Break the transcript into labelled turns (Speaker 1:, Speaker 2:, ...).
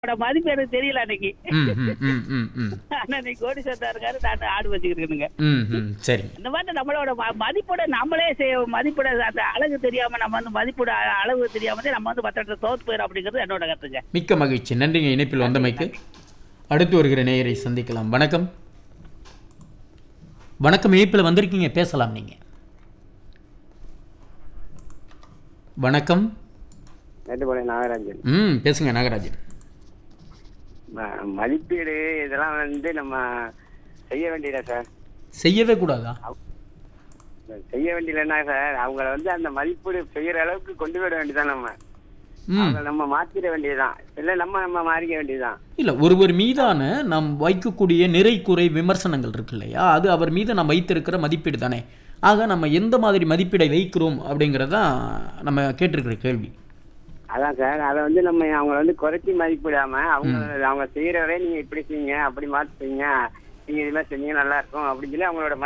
Speaker 1: அவரோட மதிப்பு எனக்கு தெரியல அன்னைக்கு
Speaker 2: ம் ம் ம் ம் ம்
Speaker 1: ஆனா இன்னைக்கு கோடீஸ்வரா இருக்காரு நான் ஆடு வச்சுக்கிட்டு
Speaker 2: ம் ம் சரி
Speaker 1: இந்த மாதிரி நம்மளோட ம- மதிப்போட நம்மளே செய்ய மதிப்போட அந்த அழகு தெரியாம நம்ம வந்து மதிப்போட அ- அளவு தெரியாம நம்ம வந்து மற்ற தோத்து போயிடும் அப்படிங்கிறது என்னோட கருத்துங்க
Speaker 2: மிக்க மகிழ்ச்சி நன்றிங்க இணைப்பில் வந்தமைக்கு அடுத்து வருகிற நேயரை சந்திக்கலாம் வணக்கம் வணக்கம் இணைப்பில் வந்திருக்கீங்க பேசலாம் நீங்க வணக்கம்
Speaker 3: மேட்டுப்பாளையம் நாகராஜன்
Speaker 2: ம் பேசுங்க நாகராஜன்
Speaker 3: ம- மதிப்பீடு இதெல்லாம் வந்து நம்ம செய்ய வேண்டியதா சார்
Speaker 2: செய்யவே கூடாதா
Speaker 3: செய்ய வேண்டியதுன்னா சார் அவங்கள வந்து அந்த மதிப்பீடு செய்யற அளவுக்கு கொண்டு விட வேண்டியதான் நம்ம
Speaker 2: ம்
Speaker 3: அவங்கள நம்ம மாத்திட வேண்டியதுதான் இல்ல நம்ம நம்ம மாறிக்க வேண்டியதுதான்
Speaker 2: இல்லை ஒருவர் மீதான நாம் வைக்கக்கூடிய நிறை குறை விமர்சனங்கள் இருக்கு இல்லையா அது அவர் மீது நாம் வைத்திருக்கிற மதிப்பீடு தானே ஆக நம்ம எந்த மாதிரி மதிப்பீடை வைக்கிறோம் அப்படிங்கிறது தான் நம்ம கேட்டிருக்கிற கேள்வி
Speaker 3: அதான் சார் அதை வந்து நம்ம அவங்கள வந்து குறைச்சி மதிப்பிடாம அவங்க அவங்க செய்யற வரையும் நீங்க இப்படி செய்யுங்க அப்படி மாத்தி செய்யுங்க நீங்க இது மாதிரி செஞ்சீங்க நல்லா இருக்கும் அப்படின்னு சொல்லி அவங்களோட